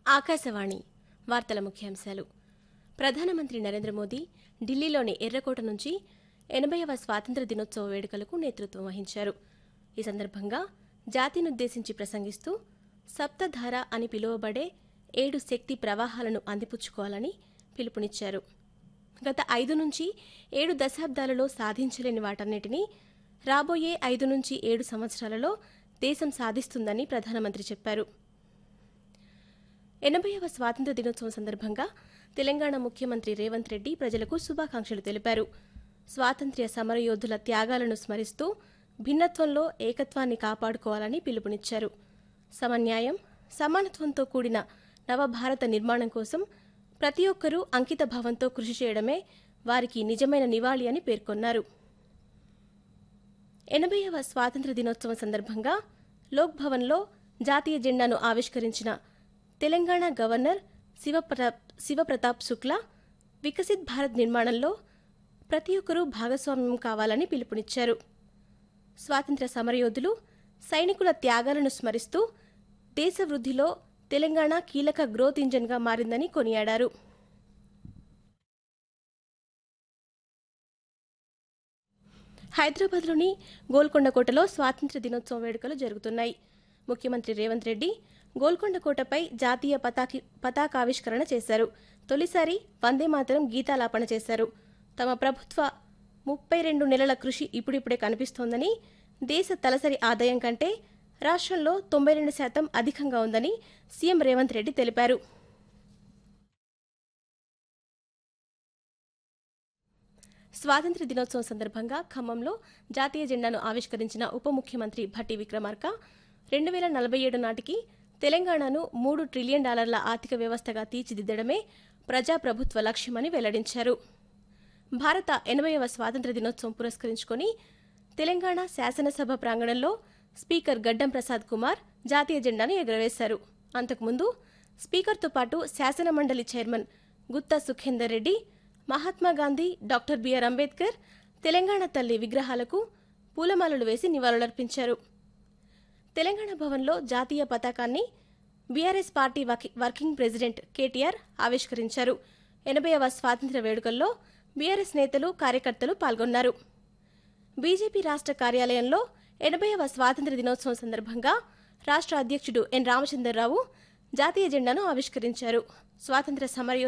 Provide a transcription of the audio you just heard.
ఆకాశవాణి వార్తల ముఖ్యాంశాలు ప్రధానమంత్రి నరేంద్ర మోదీ ఢిల్లీలోని ఎర్రకోట నుంచి ఎనభైవ స్వాతంత్ర దినోత్సవ వేడుకలకు నేతృత్వం వహించారు ఈ సందర్భంగా జాతినుద్దేశించి ప్రసంగిస్తూ సప్తధార అని పిలువబడే ఏడు శక్తి ప్రవాహాలను అందిపుచ్చుకోవాలని పిలుపునిచ్చారు గత ఐదు నుంచి ఏడు దశాబ్దాలలో సాధించలేని వాటన్నిటినీ రాబోయే ఐదు నుంచి ఏడు సంవత్సరాలలో దేశం సాధిస్తుందని ప్రధానమంత్రి చెప్పారు ఎనభైవ స్వాతంత్ర దినోత్సవం సందర్భంగా తెలంగాణ ముఖ్యమంత్రి రేవంత్ రెడ్డి ప్రజలకు శుభాకాంక్షలు తెలిపారు స్వాతంత్ర్య సమరయోధుల త్యాగాలను స్మరిస్తూ భిన్నత్వంలో ఏకత్వాన్ని కాపాడుకోవాలని పిలుపునిచ్చారు సమన్యాయం సమానత్వంతో కూడిన నవభారత నిర్మాణం కోసం ప్రతి ఒక్కరూ అంకిత భావంతో కృషి చేయడమే వారికి నిజమైన నివాళి అని పేర్కొన్నారు ఎనభైవ స్వాతంత్ర దినోత్సవం సందర్భంగా లోక్ భవన్లో జాతీయ జెండాను ఆవిష్కరించిన తెలంగాణ గవర్నర్ శివప్రతాప్ శివప్రతాప్ శుక్లా వికసిత్ భారత్ నిర్మాణంలో ప్రతి ఒక్కరూ భాగస్వామ్యం కావాలని పిలుపునిచ్చారు స్వాతంత్ర్య సమరయోధులు సైనికుల త్యాగాలను స్మరిస్తూ దేశ వృద్ధిలో తెలంగాణ కీలక గ్రోత్ ఇంజన్గా మారిందని కొనియాడారు హైదరాబాద్లోని గోల్కొండ కోటలో స్వాతంత్ర్య దినోత్సవం వేడుకలు జరుగుతున్నాయి ముఖ్యమంత్రి రేవంత్ రెడ్డి గోల్కొండ కోటపై జాతీయ పతాకి పతాకావిష్కరణ చేశారు తొలిసారి వందే మాతరం గీతాలాపన చేశారు తమ ప్రభుత్వ ముప్పై రెండు నెలల కృషి ఇప్పుడిప్పుడే కనిపిస్తోందని దేశ తలసరి ఆదాయం కంటే రాష్ట్రంలో తొంభై రెండు శాతం అధికంగా ఉందని సీఎం రేవంత్ రెడ్డి తెలిపారు స్వాతంత్ర్య దినోత్సవం సందర్భంగా ఖమ్మంలో జాతీయ జెండాను ఆవిష్కరించిన ఉప ముఖ్యమంత్రి భట్టి విక్రమార్క రెండు వేల నలభై ఏడు నాటికి తెలంగాణను మూడు ట్రిలియన్ డాలర్ల ఆర్థిక వ్యవస్థగా తీర్చిదిద్దడమే ప్రజాప్రభుత్వ లక్ష్యమని వెల్లడించారు భారత ఎనభైవ స్వాతంత్ర దినోత్సవం పురస్కరించుకొని తెలంగాణ శాసనసభ ప్రాంగణంలో స్పీకర్ గడ్డం ప్రసాద్ కుమార్ జాతీయ జెండాను ఎగురవేశారు అంతకుముందు స్పీకర్తో పాటు శాసనమండలి chairman Gutha Sukhender Reddy Mahatma Gandhi doctor BR Ambedkar Telangana తల్లి విగ్రహాలకు పూలమాలలు వేసి నివాళులర్పించారు తెలంగాణ భవన్లో జాతీయ పతాకాన్ని బీఆర్ఎస్ పార్టీ వకి- వర్కింగ్ ప్రెసిడెంట్ కేటీఆర్ ఆవిష్కరించారు ఎనభైవ స్వాతంత్ర్య వేడుకల్లో బీఆర్ఎస్ నేతలు కార్యకర్తలు పాల్గొన్నారు బీజేపీ రాష్ట్ర కార్యాలయంలో ఎనభైవ స్వాతంత్ర్య దినోత్సవం సందర్భంగా రాష్ట్ర అధ్యక్షుడు ఎన్ రామచంద్రరావు జాతీయ జెండాను ఆవిష్కరించారు స్వాతంత్ర్య సమరయో